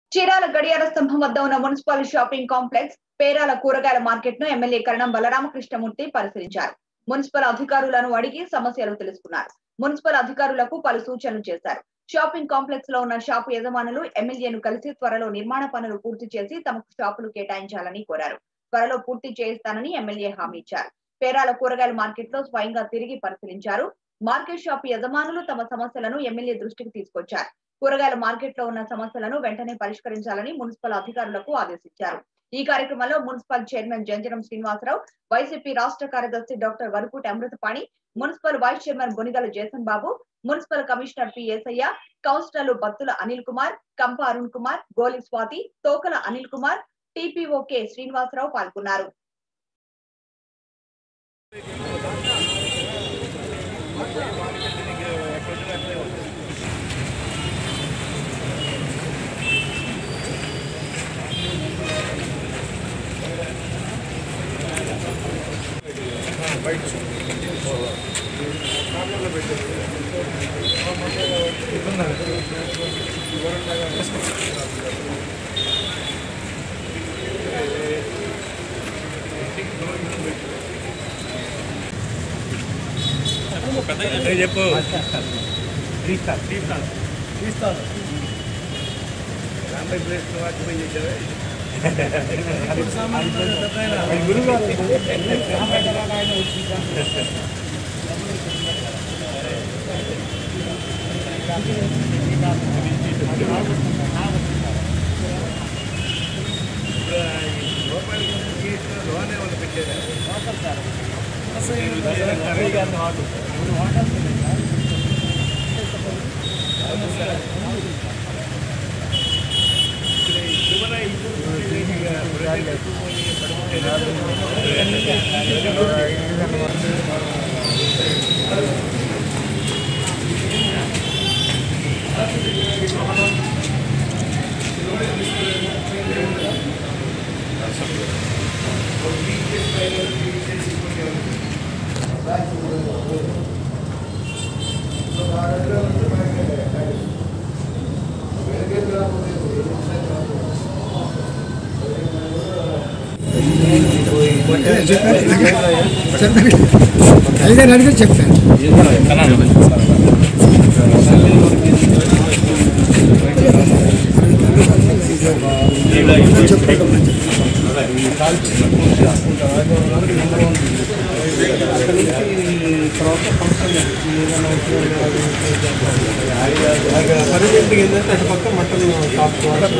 చీరాల గడియార స్తంభం వద్ద ఉన్న మున్సిపల్ షాపింగ్ కాంప్లెక్స్ పేరాల కూరగాయల మార్కెట్ ను ఎమ్మెల్యే కరణం బలరామకృష్ణమూర్తి పరిశీలించారు మున్సిపల్ అధికారులను అడిగి సమస్యలు తెలుసుకున్నారు మున్సిపల్ అధికారులకు పలు సూచనలు చేశారు షాపింగ్ కాంప్లెక్స్ లో ఉన్న షాపు యజమానులు ఎమ్మెల్యేను కలిసి త్వరలో నిర్మాణ పనులు పూర్తి చేసి తమకు షాపులు కేటాయించాలని కోరారు త్వరలో పూర్తి చేయిస్తానని ఎమ్మెల్యే హామీ ఇచ్చారు పేరాల కూరగాయల మార్కెట్ లో స్వయంగా తిరిగి పరిశీలించారు మార్కెట్ షాప్ యజమానులు తమ సమస్యలను ఎమ్మెల్యే దృష్టికి తీసుకొచ్చారు కూరగాయల మార్కెట్ లో ఉన్న సమస్యలను వెంటనే పరిష్కరించాలని మున్సిపల్ అధికారులకు ఆదేశించారు ఈ కార్యక్రమంలో municipal chairman Janjanam Srinivasarao YCP రాష్ట్ర కార్యదర్శి doctor Varakuti Amruthapani municipal vice chairman Bonigala Jason Babu municipal commissioner P Yesayya కౌన్సిలర్లు బత్తుల అనిల్ కుమార్ కంప అరుణ్ కుమార్ గోలి స్వాతి తోకల అనిల్ కుమార్ టిపిఓ కె శ్రీనివాసరావు పాల్గొన్నారు చెప్పు ఐదారు అడిగి చెప్తాను పరిగెత్తి ఏంటంటే అటు పక్క మటన్ షాప్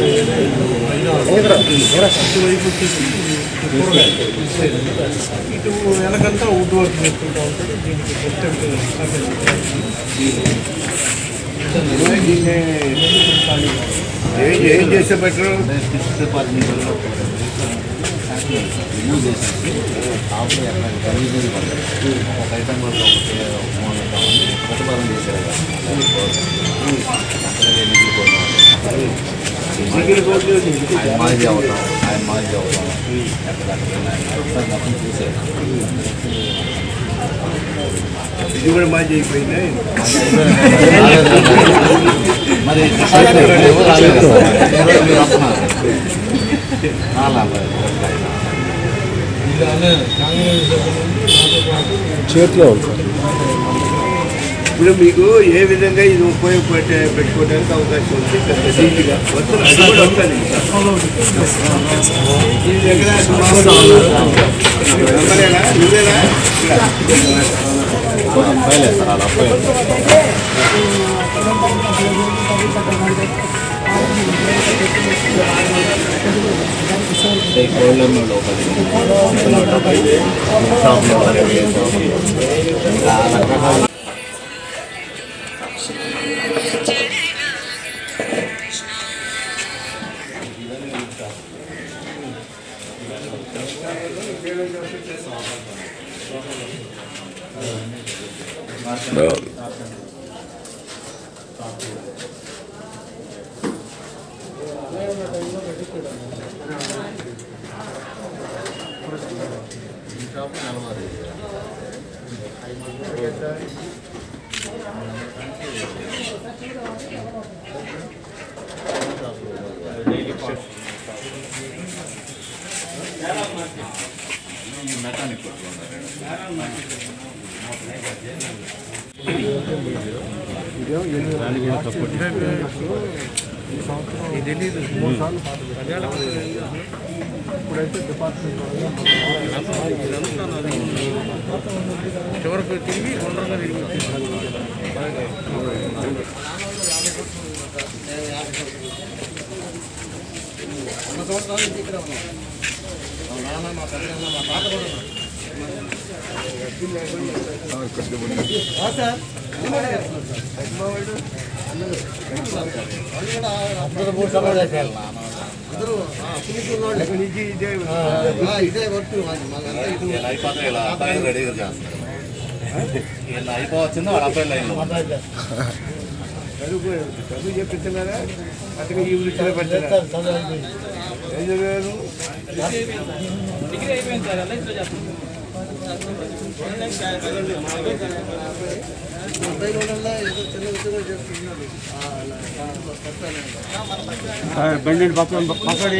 ఇటువైపు వచ్చేసి కూరగాయలు ఇటు వెనకంతా వుడ్ వర్క్ చేసుకుంటూ ఉంటాడు దీనికి ఏం చేస్తే బెటర్ రిమూవ్ చేసేసి ఆఫ్లో ఎక్కడ గలీజ్ పడుతుంది ఒక ఐటమ్ కూడా ఒకటి మూడు కావాలి ప్రతిపాదన చేశారు కదా అక్కడ ఆయన మాజీ అవుతాం ఆయన మాజీ అవుతాం ఎక్కడ ఒకసారి మొత్తం చూసేది ఇది కూడా మాజీ అయిపోయింది మరి ఎవరు రాలేదు కదా. ఈరోజు మీరు వస్తున్నారు రాలా చేతిలో ఉంది సార్ ఇప్పుడు మీకు ఏ విధంగా ఇది ఉపయోగపడే పెట్టుకోవడానికి అవకాశం ఉంది పెద్ద ఈజీగా వస్తుంది అది కూడా వస్తుంది ఈ దగ్గర నమ్మలేనా? నువ్వేనా? అబ్బాయిలే సార్ వాళ్ళ అబ్బాయి కోళ్ళలో ఒకటి ఒకటి షాప్లో ఒకటి రకరకాల షాప్ నెలవారీ డైలీ మెకానిక్ కొట్టుకున్నారు ఇది తెలీదు పదేళ్ల క్రితం ఇప్పుడైతే డిపార్ట్మెంట్ ఇదంతా నాది చివరకు తిరిగి గుండ్రంగా తిరిగి వచ్చేసాను వీళ్ళు అయిపోతే ఇలా అబ్బాయిలు రెడీగా చేస్తారు వీళ్ళు అయిపోవచ్చింది వాళ్ళ అబ్బాయి లైన్లో చదువు చదువు చెప్తున్నారా అతను ఈ వృత్తిలో పెట్టారా ఏం చదివారు బండి పక్కన పక్కన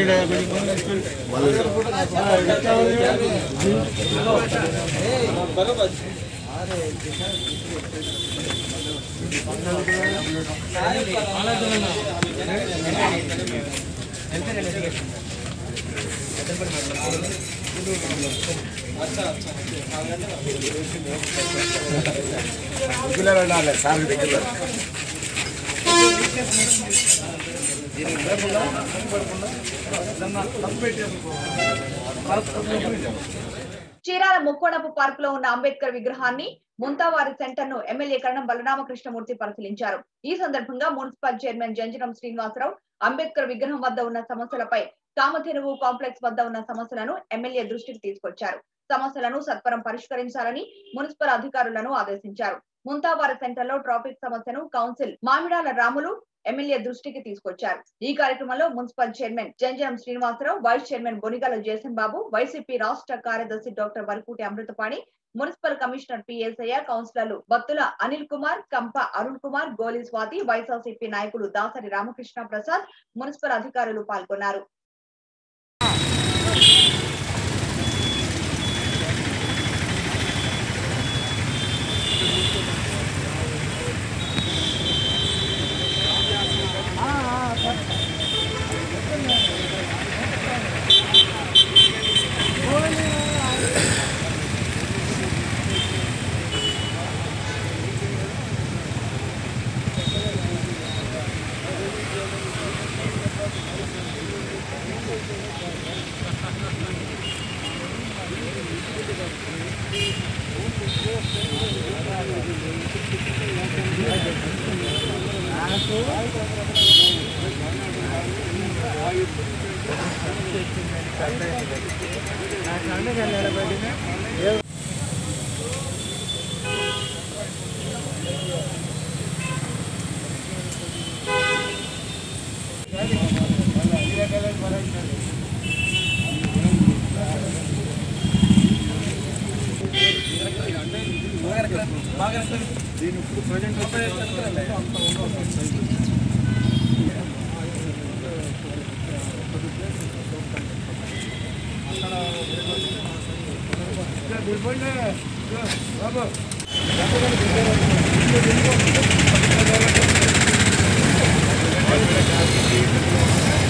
సార్ దగ్గర చీరాల ముక్కోణపు పార్క్ లో ఉన్న అంబేద్కర్ విగ్రహాన్ని ముంతావారి సెంటర్ ను ఎమ్మెల్యే కరణం బలరామకృష్ణమూర్తి పరిశీలించారు ఈ సందర్భంగా మున్సిపల్ చైర్మన్ జంజనం శ్రీనివాసరావు అంబేద్కర్ విగ్రహం వద్ద ఉన్న సమస్యలపై కామధేనువు కాంప్లెక్స్ వద్ద ఉన్న సమస్యలను ఎమ్మెల్యే దృష్టికి తీసుకొచ్చారు సమస్యలను సత్వరం పరిష్కరించాలని మున్సిపల్ అధికారులను ఆదేశించారు ముంతావారి సెంటర్ లో ట్రాఫిక్ సమస్యను కౌన్సిల్ మామిడాల రాములు ఎమ్మెల్యే దృష్టికి తీసుకొచ్చారు ఈ కార్యక్రమంలో municipal chairman Janjanam Srinivasarao vice chairman Bonigala Jayasan Babu YCP రాష్ట్ర కార్యదర్శి doctor Varakuti Amruthapani municipal commissioner PSI కౌన్సిలర్లు బత్తుల అనిల్ కుమార్ కంప అరుణ్ కుమార్ గోలి స్వాతి వైఎస్ఆర్సీపీ నాయకులు దాసరి రామకృష్ణ ప్రసాద్ మున్సిపల్ అధికారులు పాల్గొన్నారు బాబు